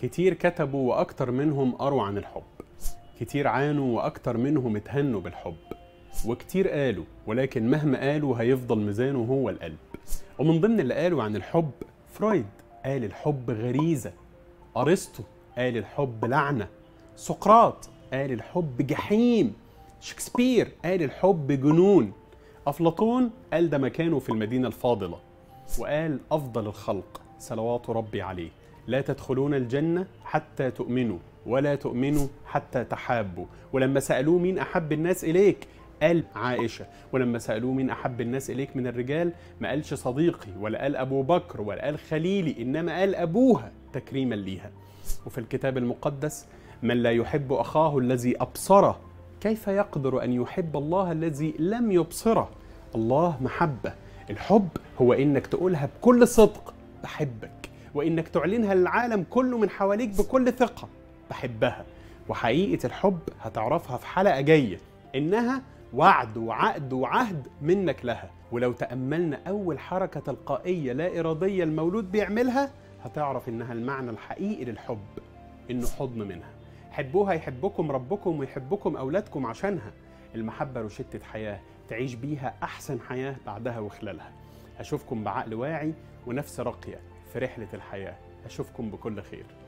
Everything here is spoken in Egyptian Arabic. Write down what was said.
كتير كتبوا وأكتر منهم قروا عن الحب كتير عانوا وأكتر منهم اتهنوا بالحب وكتير قالوا ولكن مهما قالوا هيفضل ميزانه هو القلب ومن ضمن اللي قالوا عن الحب فرويد قال الحب غريزة أرسطو قال الحب لعنة سقراط قال الحب جحيم شكسبير قال الحب جنون أفلاطون قال ده مكانه في المدينة الفاضلة وقال أفضل الخلق صلوات ربي عليه لا تدخلون الجنة حتى تؤمنوا ولا تؤمنوا حتى تحابوا ولما سألوه مين أحب الناس إليك قال عائشة ولما سألوه مين أحب الناس إليك من الرجال ما قالش صديقي ولا قال أبو بكر ولا قال خليلي إنما قال أبوها تكريما ليها وفي الكتاب المقدس من لا يحب أخاه الذي أبصره كيف يقدر أن يحب الله الذي لم يبصره الله محبة الحب هو إنك تقولها بكل صدق بحبك وإنك تعلنها للعالم كله من حواليك بكل ثقة بحبها وحقيقة الحب هتعرفها في حلقة جاية إنها وعد وعقد وعهد منك لها ولو تأملنا أول حركة تلقائية لا إرادية المولود بيعملها هتعرف إنها المعنى الحقيقي للحب إنه حضن منها حبوها يحبكم ربكم ويحبكم أولادكم عشانها المحبة روشتة حياة تعيش بيها أحسن حياة بعدها وخلالها أشوفكم بعقل واعي ونفس راقية في رحلة الحياة أشوفكم بكل خير